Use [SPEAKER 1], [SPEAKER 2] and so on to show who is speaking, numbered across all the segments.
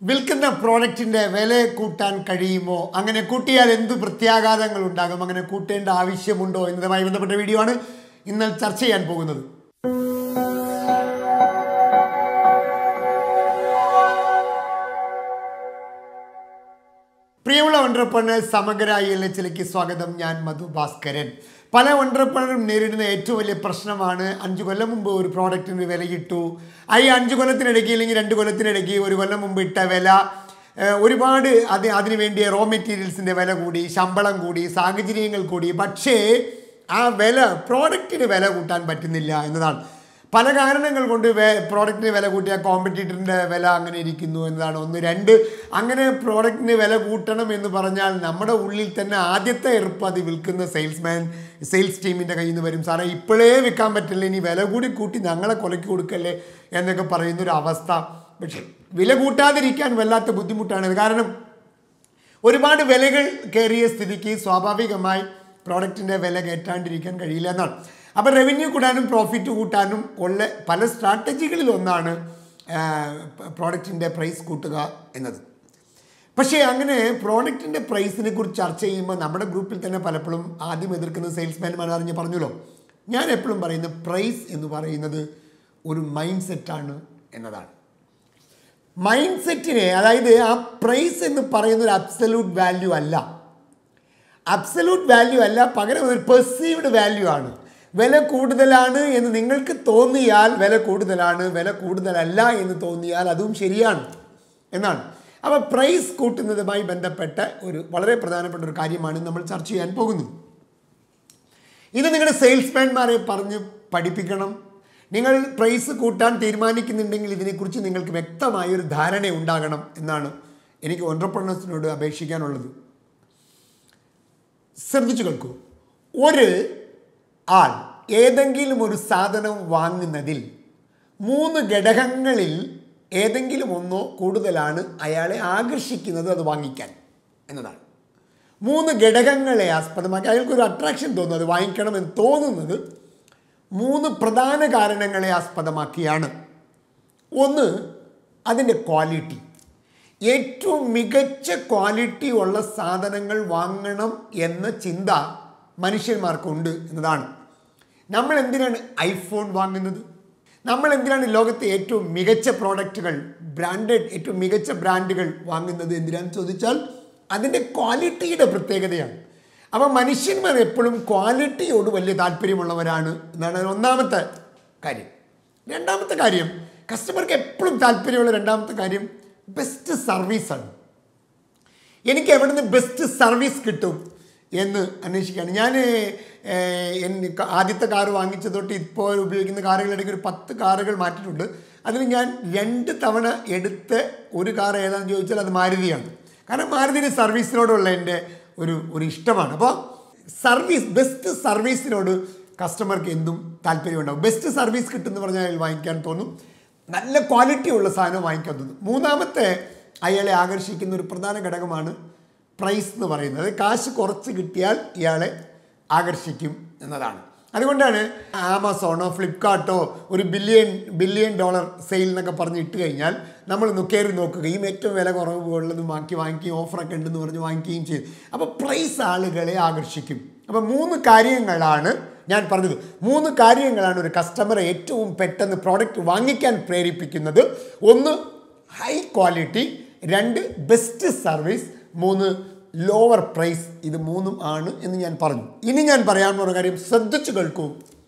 [SPEAKER 1] വിൽക്കുന്ന പ്രോഡക്റ്റിന്റെ വില കൂട്ടാൻ കഴിയുമോ അങ്ങനെ കൂട്ടിയാൽ എന്ത് പ്രത്യാഘാതങ്ങൾ ഉണ്ടാകും അങ്ങനെ കൂട്ടേണ്ട ആവശ്യമുണ്ടോ എന്നതുമായി ബന്ധപ്പെട്ട വീഡിയോ ആണ് ഇന്ന് ചർച്ച ചെയ്യാൻ പോകുന്നത് പ്രിയമുള്ള ഓണ്ടർപ്രണേഴ്സ് സമഗ്ര എൽ എച്ചിലേക്ക് സ്വാഗതം ഞാൻ മധു ഭാസ്കരൻ പല ഓണ്ടർപ്രണറും നേരിടുന്ന ഏറ്റവും വലിയ പ്രശ്നമാണ് അഞ്ച് കൊല്ലം മുമ്പ് ഒരു പ്രോഡക്റ്റിന് വിലയിട്ടു ആ ഈ അഞ്ച് കൊല്ലത്തിനിടയ്ക്ക് അല്ലെങ്കിൽ രണ്ട് കൊല്ലത്തിനിടയ്ക്ക് ഒരു കൊല്ലം മുമ്പ് ഇട്ട വില ഏഹ്, ഒരുപാട് അത് അതിന് വേണ്ടിയ റോ മെറ്റീരിയൽസിൻ്റെ വില കൂടി ശമ്പളം കൂടി സാഹചര്യങ്ങൾ കൂടി പക്ഷേ ആ വില പ്രോഡക്റ്റിന് വില കൂട്ടാൻ പറ്റുന്നില്ല എന്നതാണ് പല കാരണങ്ങൾ കൊണ്ട് വേ പ്രോഡക്റ്റിന് വില കൂട്ടിയ കോമ്പറ്റീറ്ററിൻ്റെ വില അങ്ങനെ ഇരിക്കുന്നു എന്നതാണ് ഒന്ന് രണ്ട് അങ്ങനെ പ്രോഡക്റ്റിന് വില കൂട്ടണം എന്ന് പറഞ്ഞാൽ നമ്മുടെ ഉള്ളിൽ തന്നെ ആദ്യത്തെ എറുപ്പ് അത് വിൽക്കുന്ന സെയിൽസ്മാൻ സെയിൽസ് ടീമിൻ്റെ കയ്യിൽ നിന്ന് വരും സാറേ ഇപ്പോഴേ വിൽക്കാൻ പറ്റില്ല ഇനി വില കൂടി കൂട്ടി ഞങ്ങളെ കൊലയ്ക്ക് കൊടുക്കല്ലേ എന്നൊക്കെ പറയുന്നൊരു അവസ്ഥ പക്ഷേ വില കൂട്ടാതിരിക്കാൻ വല്ലാത്ത ബുദ്ധിമുട്ടാണ് കാരണം ഒരുപാട് വിലകൾ കയറിയ സ്ഥിതിക്ക് സ്വാഭാവികമായി പ്രോഡക്റ്റിൻ്റെ വില കയറ്റാണ്ടിരിക്കാൻ കഴിയില്ല എന്നാണ് അപ്പോൾ റവന്യൂ കൂട്ടാനും പ്രോഫിറ്റ് കൂട്ടാനും ഉള്ള പല സ്ട്രാറ്റജികളിൽ ഒന്നാണ് പ്രോഡക്റ്റിൻ്റെ പ്രൈസ് കൂട്ടുക എന്നത് പക്ഷേ അങ്ങനെ പ്രോഡക്റ്റിൻ്റെ പ്രൈസിനെ കുറിച്ച് ചർച്ച ചെയ്യുമ്പോൾ നമ്മുടെ ഗ്രൂപ്പിൽ തന്നെ പലപ്പോഴും ആദ്യം എതിർക്കുന്ന സെയിൽസ്മാൻമാർ അറിഞ്ഞ് പറഞ്ഞല്ലോ ഞാൻ എപ്പോഴും പറയുന്നത് പ്രൈസ് എന്ന് പറയുന്നത് ഒരു മൈൻഡ് സെറ്റാണ് എന്നതാണ് മൈൻഡ് സെറ്റിനെ അതായത് ആ പ്രൈസ് എന്ന് പറയുന്ന ഒരു അബ്സല്യൂട്ട് വാല്യൂ അല്ല അബ്സല്യൂട്ട് വാല്യൂ അല്ല പകരം ഒരു പെർസീവ്ഡ് വാല്യൂ ആണ് വില കൂടുതലാണ് എന്ന് നിങ്ങൾക്ക് തോന്നിയാൽ വില കൂടുതലാണ് വില കൂടുതലല്ല എന്ന് തോന്നിയാൽ അതും ശരിയാണ് എന്നാണ് അപ്പോൾ പ്രൈസ് കൂട്ടുന്നതുമായി ബന്ധപ്പെട്ട ഒരു വളരെ പ്രധാനപ്പെട്ട ഒരു കാര്യമാണ് നമ്മൾ ചർച്ച ചെയ്യാൻ പോകുന്നത് ഇത് നിങ്ങളുടെ സെയിൽസ്മാൻമാരെ പറഞ്ഞ് പഠിപ്പിക്കണം നിങ്ങൾ പ്രൈസ് കൂട്ടാൻ തീരുമാനിക്കുന്നുണ്ടെങ്കിൽ ഇതിനെക്കുറിച്ച് നിങ്ങൾക്ക് വ്യക്തമായ ഒരു ധാരണ ഉണ്ടാകണം എന്നാണ് എനിക്ക് ഓൺട്രപ്രണേഴ്സിനോട് അപേക്ഷിക്കാനുള്ളത് ശ്രദ്ധിച്ചു കേൾക്കൂ ഒരു ആൾ ഏതെങ്കിലും ഒരു സാധനം വാങ്ങുന്നതിൽ മൂന്ന് ഘടകങ്ങളിൽ ഏതെങ്കിലും ഒന്നോ കൂടുതലാണ് അയാളെ ആകർഷിക്കുന്നത് അത് വാങ്ങിക്കാൻ എന്നതാണ് മൂന്ന് ഘടകങ്ങളെ ആസ്പദമാക്കി അയാൾക്ക് ഒരു അട്രാക്ഷൻ തോന്നുന്നു അത് വാങ്ങിക്കണമെന്ന് തോന്നുന്നത് മൂന്ന് പ്രധാന കാരണങ്ങളെ ആസ്പദമാക്കിയാണ് ഒന്ന് അതിൻ്റെ ക്വാളിറ്റി ഏറ്റവും മികച്ച ക്വാളിറ്റി ഉള്ള സാധനങ്ങൾ വാങ്ങണം എന്ന ചിന്ത മനുഷ്യന്മാർക്കുണ്ട് എന്നതാണ് നമ്മൾ എന്തിനാണ് ഐഫോൺ വാങ്ങുന്നത് നമ്മൾ എന്തിനാണ് ലോകത്തെ ഏറ്റവും മികച്ച പ്രോഡക്റ്റുകൾ ബ്രാൻഡഡ് ഏറ്റവും മികച്ച ബ്രാൻഡുകൾ വാങ്ങുന്നത് എന്തിനാണെന്ന് ചോദിച്ചാൽ അതിൻ്റെ ക്വാളിറ്റിയുടെ പ്രത്യേകതയാണ് അപ്പോൾ മനുഷ്യന്മാർ എപ്പോഴും ക്വാളിറ്റിയോട് വലിയ താല്പര്യമുള്ളവരാണ് എന്നാണ് ഒന്നാമത്തെ കാര്യം രണ്ടാമത്തെ കാര്യം കസ്റ്റമർക്ക് എപ്പോഴും താല്പര്യമുള്ള രണ്ടാമത്തെ കാര്യം ബെസ്റ്റ് സർവീസാണ് എനിക്ക് എവിടെ നിന്ന് ബെസ്റ്റ് സർവീസ് കിട്ടും എന്ന് അന്വേഷിക്കുകയാണ് ഞാൻ ആദ്യത്തെ കാറ് വാങ്ങിച്ച തൊട്ട് ഇപ്പോൾ ഉപയോഗിക്കുന്ന കാറുകളിടയ്ക്ക് ഒരു പത്ത് കാറുകൾ മാറ്റിയിട്ടുണ്ട് അതിൽ ഞാൻ രണ്ട് തവണ എടുത്ത ഒരു കാർ ഏതാണെന്ന് ചോദിച്ചാൽ അത് മാരുതിയാണ് കാരണം മാരുതിയുടെ സർവീസിനോടുള്ള എൻ്റെ ഒരു ഒരു ഇഷ്ടമാണ് അപ്പോൾ സർവീസ് ബെസ്റ്റ് സർവീസിനോട് കസ്റ്റമർക്ക് എന്തും താല്പര്യമുണ്ടാവും ബെസ്റ്റ് സർവീസ് കിട്ടുമെന്ന് പറഞ്ഞാൽ അയാൾ വാങ്ങിക്കാൻ തോന്നും നല്ല ക്വാളിറ്റി ഉള്ള സാധനം വാങ്ങിക്കാൻ തോന്നും മൂന്നാമത്തെ അയാളെ ആകർഷിക്കുന്ന ഒരു പ്രധാന ഘടകമാണ് പ്രൈസ് എന്ന് പറയുന്നത് കാശ് കുറച്ച് കിട്ടിയാൽ ഇയാളെ ആകർഷിക്കും എന്നതാണ് അതുകൊണ്ടാണ് ആമസോണോ ഫ്ലിപ്കാർട്ടോ ഒരു ബില്യൺ ബില്യൺ ഡോളർ സെയിൽ എന്നൊക്കെ പറഞ്ഞ് ഇട്ട് കഴിഞ്ഞാൽ നമ്മൾ ഒന്ന് കയറി നോക്കുകയും ഏറ്റവും വില കുറവ് ഉള്ളത് വാങ്ങി വാങ്ങിക്കുകയും ഓഫറൊക്കെ ഉണ്ടെന്ന് പറഞ്ഞ് വാങ്ങിക്കുകയും ചെയ്യും അപ്പോൾ പ്രൈസ് ആളുകളെ ആകർഷിക്കും അപ്പോൾ മൂന്ന് കാര്യങ്ങളാണ് ഞാൻ പറഞ്ഞത് മൂന്ന് കാര്യങ്ങളാണ് ഒരു കസ്റ്റമറെ ഏറ്റവും പെട്ടെന്ന് പ്രോഡക്റ്റ് വാങ്ങിക്കാൻ പ്രേരിപ്പിക്കുന്നത് ഒന്ന് ഹൈ ക്വാളിറ്റി രണ്ട് ബെസ്റ്റ് സർവീസ് മൂന്ന് ലോവർ പ്രൈസ് ഇത് മൂന്നും ആണ് എന്ന് ഞാൻ പറഞ്ഞു ഇനി ഞാൻ പറയാൻ പോകുന്ന കാര്യം ശ്രദ്ധിച്ചു കേൾക്കൂ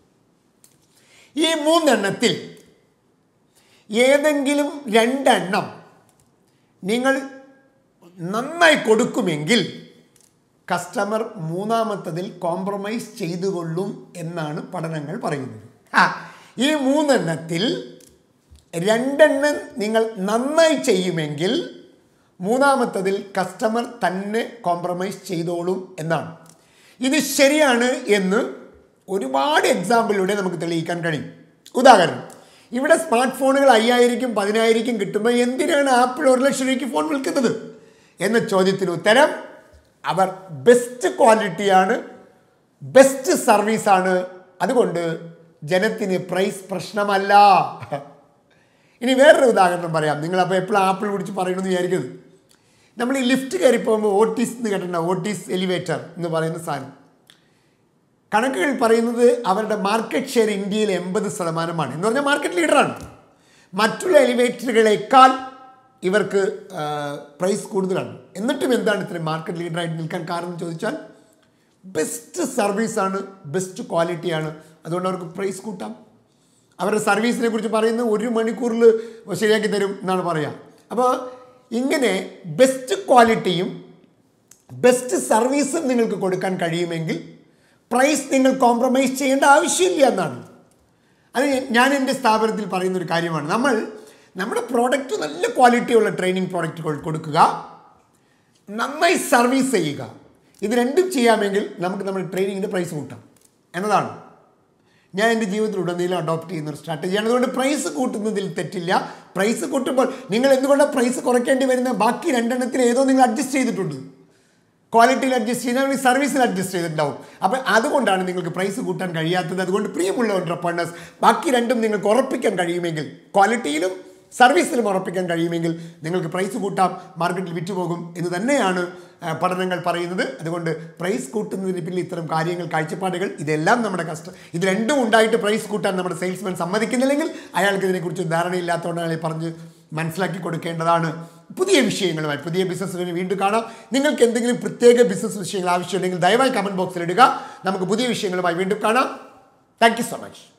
[SPEAKER 1] ഈ മൂന്നെണ്ണത്തിൽ ഏതെങ്കിലും രണ്ടെണ്ണം നിങ്ങൾ നന്നായി കൊടുക്കുമെങ്കിൽ കസ്റ്റമർ മൂന്നാമത്തതിൽ കോംപ്രമൈസ് ചെയ്തുകൊള്ളും എന്നാണ് പഠനങ്ങൾ പറയുന്നത് ആ, ഈ മൂന്നെണ്ണത്തിൽ രണ്ടെണ്ണം നിങ്ങൾ നന്നായി ചെയ്യുമെങ്കിൽ മൂന്നാമത്തതിൽ കസ്റ്റമർ തന്നെ കോംപ്രമൈസ് ചെയ്തോളും എന്നാണ് ഇത് ശരിയാണ് എന്ന് ഒരുപാട് എക്സാമ്പിളിലൂടെ നമുക്ക് തെളിയിക്കാൻ കഴിയും ഉദാഹരണം ഇവിടെ സ്മാർട്ട് ഫോണുകൾ അയ്യായിരം പതിനായിരം കിട്ടുമ്പോൾ എന്തിനാണ് ആപ്പിൾ ഒരു ലക്ഷം രൂപയ്ക്ക് ഫോൺ വിൽക്കുന്നത് എന്ന ചോദ്യത്തിന് ഉത്തരം അവർ ബെസ്റ്റ് ക്വാളിറ്റിയാണ് ബെസ്റ്റ് സർവീസാണ് അതുകൊണ്ട് ജനത്തിന് പ്രൈസ് പ്രശ്നമല്ല ഇനി വേറൊരു ഉദാഹരണം പറയാം നിങ്ങൾ അപ്പോൾ എപ്പോഴും ആപ്പിൾ പിടിച്ച് പറയണമെന്ന് വിചാരിക്കരുത് നമ്മൾ ഈ ലിഫ്റ്റ് കയറി പോകുമ്പോൾ ഓട്ടീസ് എന്ന് കേട്ടിട്ടുണ്ടോ ഓട്ടീസ് എലിവേറ്റർ എന്ന് പറയുന്ന സാധനം കണക്കുകൾ പറയുന്നത് അവരുടെ മാർക്കറ്റ് ഷെയർ ഇന്ത്യയിൽ എൺപത് ശതമാനമാണ് എന്ന് പറഞ്ഞാൽ മാർക്കറ്റ് ലീഡറാണ് മറ്റുള്ള എലിവേറ്ററുകളെക്കാൾ ഇവർക്ക് പ്രൈസ് കൂടുതലാണ് എന്നിട്ടും എന്താണ് ഇത്രയും മാർക്കറ്റ് ലീഡറായിട്ട് നിൽക്കാൻ കാരണം ചോദിച്ചാൽ ബെസ്റ്റ് സർവീസാണ് ബെസ്റ്റ് ക്വാളിറ്റിയാണ് അതുകൊണ്ട് അവർക്ക് പ്രൈസ് കൂട്ടാം അവരുടെ സർവീസിനെ കുറിച്ച് പറയുന്നത് ഒരു മണിക്കൂറിൽ ശരിയാക്കി തരും എന്നാണ് പറയുക അപ്പോൾ ഇങ്ങനെ ബെസ്റ്റ് ക്വാളിറ്റിയും ബെസ്റ്റ് സർവീസും നിങ്ങൾക്ക് കൊടുക്കാൻ കഴിയുമെങ്കിൽ പ്രൈസ് നിങ്ങൾ കോംപ്രമൈസ് ചെയ്യേണ്ട ആവശ്യമില്ല എന്നാണ് അത് ഞാൻ എൻ്റെ സ്ഥാപനത്തിൽ പറയുന്ന ഒരു കാര്യമാണ് നമ്മൾ നമ്മുടെ പ്രോഡക്റ്റ് നല്ല ക്വാളിറ്റിയുള്ള ട്രെയിനിങ് പ്രോഡക്റ്റുകൾ കൊടുക്കുക നന്നായി സർവീസ് ചെയ്യുക ഇത് രണ്ടും ചെയ്യാമെങ്കിൽ നമുക്ക് നമ്മുടെ ട്രെയിനിങ്ങിൻ്റെ പ്രൈസ് കൂട്ടാം എന്നതാണ് ഞാൻ എൻ്റെ ജീവിതത്തിലുടനീളം അഡോപ്റ്റ് ചെയ്യുന്ന ഒരു സ്ട്രാറ്റജിയാണ് അതുകൊണ്ട് പ്രൈസ് കൂട്ടുന്നതിൽ തെറ്റില്ല പ്രൈസ് കൂട്ടുമ്പോൾ നിങ്ങൾ എന്തുകൊണ്ടാണ് പ്രൈസ് കുറയ്ക്കേണ്ടി വരുന്ന ബാക്കി രണ്ടെണ്ണത്തിൽ ഏതോ നിങ്ങൾ അഡ്ജസ്റ്റ് ചെയ്തിട്ടുണ്ട് ക്വാളിറ്റിയിൽ അഡ്ജസ്റ്റ് ചെയ്താൽ സർവീസിൽ അഡ്ജസ്റ്റ് ചെയ്തിട്ടുണ്ടാവും അപ്പോൾ അതുകൊണ്ടാണ് നിങ്ങൾക്ക് പ്രൈസ് കൂട്ടാൻ കഴിയാത്തത് അതുകൊണ്ട് പ്രിയമുള്ള ഓൺട്രപ്രണേഴ്സ് ബാക്കി രണ്ടും നിങ്ങൾക്ക് ഉറപ്പിക്കാൻ കഴിയുമെങ്കിൽ ക്വാളിറ്റിയിലും സർവീസിലും ഉറപ്പിക്കാൻ കഴിയുമെങ്കിൽ നിങ്ങൾക്ക് പ്രൈസ് കൂട്ടാം മാർക്കറ്റിൽ വിറ്റുപോകും എന്ന് തന്നെയാണ് ആ, പഠനങ്ങൾ പറയുന്നത് അതുകൊണ്ട് പ്രൈസ് കൂട്ടുന്നതിന് പിന്നിൽ ഇത്തരം കാര്യങ്ങൾ കാഴ്ചപ്പാടുകൾ ഇതെല്ലാം നമ്മുടെ കസ്റ്റ ഇത് രണ്ടും ഉണ്ടായിട്ട് പ്രൈസ് കൂട്ടാൻ നമ്മുടെ സെയിൽസ്മാൻ സമ്മതിക്കുന്നില്ലെങ്കിൽ അയാൾക്ക് ഇതിനെക്കുറിച്ച് ധാരണയില്ലാത്തതുകൊണ്ട് അയാളെ പറഞ്ഞ് മനസ്സിലാക്കി കൊടുക്കേണ്ടതാണ് പുതിയ വിഷയങ്ങളുമായി പുതിയ ബിസിനസ്സിന് വീണ്ടും കാണാം നിങ്ങൾക്ക് എന്തെങ്കിലും പ്രത്യേക ബിസിനസ് വിഷയങ്ങൾ ആവശ്യമുണ്ടെങ്കിൽ ദയവായി കമൻറ്റ് ബോക്സിൽ ഇടുക നമുക്ക് പുതിയ വിഷയങ്ങളുമായി വീണ്ടും കാണാം താങ്ക് യു സോ മച്ച്